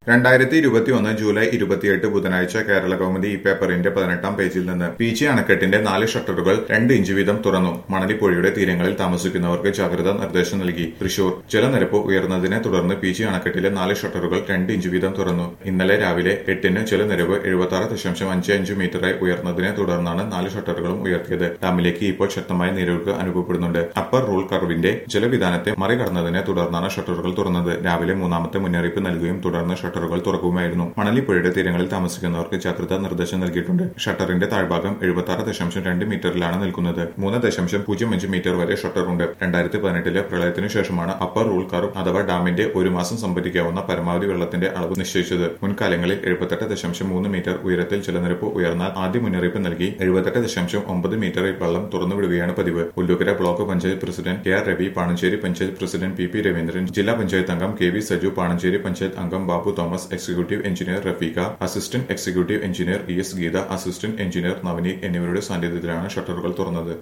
രണ്ടായിരത്തി ഇരുപത്തിയൊന്ന് ജൂലൈ ഇരുപത്തിയെട്ട് ബുധനാഴ്ച കേരള കൗമുദി ഈ പേപ്പറിന്റെ പതിനെട്ടാം പേജിൽ നിന്ന് പി ജി അണക്കെട്ടിന്റെ നാല് ഷട്ടറുകൾ രണ്ട് ഇഞ്ച് വീതം തുറന്നു മണലിപ്പുഴയുടെ തീരങ്ങളിൽ താമസിക്കുന്നവർക്ക് ജാഗ്രതാ നിർദ്ദേശം നൽകി തൃശൂർ ജലനിരപ്പ് ഉയർന്നതിനെ തുടർന്ന് പി ജി അണക്കെട്ടിലെ നാല് ഷട്ടറുകൾ രണ്ട് ഇഞ്ച് വീതം തുറന്നു ഇന്നലെ രാവിലെ എട്ടിന് ജലനിരപ്പ് എഴുപത്തി ആറ് ദശാംശം അഞ്ച് അഞ്ച് മീറ്ററായി ഉയർന്നതിനെ തുടർന്നാണ് നാല് ഷട്ടറുകളും ഉയർത്തിയത് ഡാമിലേക്ക് ഇപ്പോൾ ശക്തമായ നീരൊഴുക്ക് അനുഭവപ്പെടുന്നുണ്ട് അപ്പർ റൂൾ കർവിന്റെ ജലവിധാനത്തെ മറികടന്നതിനെ തുടർന്നാണ് ഷട്ടറുകൾ തുറന്നത് രാവിലെ മൂന്നാമത്തെ മുന്നറിയിപ്പ് നൽകുകയും തുടർന്ന് ഷട്ടറുകൾ തുറക്കുകയുമായിരുന്നു മണലിപ്പുഴയുടെ തീരങ്ങളിൽ താമസിക്കുന്നവർക്ക് ജാഗ്രതാ നിർദ്ദേശം നൽകിയിട്ടുണ്ട് ഷട്ടറിന്റെ താഴ്ഭാഗം എഴുപത്തി ആറ് ദശാംശം രണ്ട് മീറ്ററിലാണ് നിൽക്കുന്നത് മൂന്ന് ദശാംശം പൂജ്യം അഞ്ച് മീറ്റർ വരെ ഷട്ടറുണ്ട് രണ്ടായിരത്തി പതിനെട്ടിലെ പ്രളയത്തിനു ശേഷമാണ് അപ്പർ റൂൾ കർവ് അഥവാ ഡാമിന്റെ ഒരു മാസം സംഭരിക്കാവുന്ന പരമാവധി വെള്ളത്തിന്റെ അളവ് നിശ്ചയിച്ചത് മുൻകാലങ്ങളിൽ എഴുപത്തെട്ട് ദശാംശം മൂന്ന് മീറ്റർ ഉയരത്തിൽ ജലനിരപ്പ് ഉയർന്നാൽ ആദ്യ മുന്നറിയിപ്പ് നൽകി എഴുപത്തെട്ട് ദശാംശം ഒമ്പത് മീറ്ററിൽ വെള്ളം തുറന്നുവിടുകയാണ് പതിവ് Pullukkara block panchayat president K R Ravi Panancheri panchayat president P P Raveendran ജില്ലാ പഞ്ചായത്ത് അംഗം കെ വി സജു പാണഞ്ചേരി പഞ്ചായത്ത് അംഗം Babu Thomas executive engineer Rafeekha assistant executive engineer E S Geetha assistant engineer Navaneeth എന്നിവരുടെ സാന്നിധ്യത്തിലാണ് ഷട്ടറുകൾ തുറന്നത്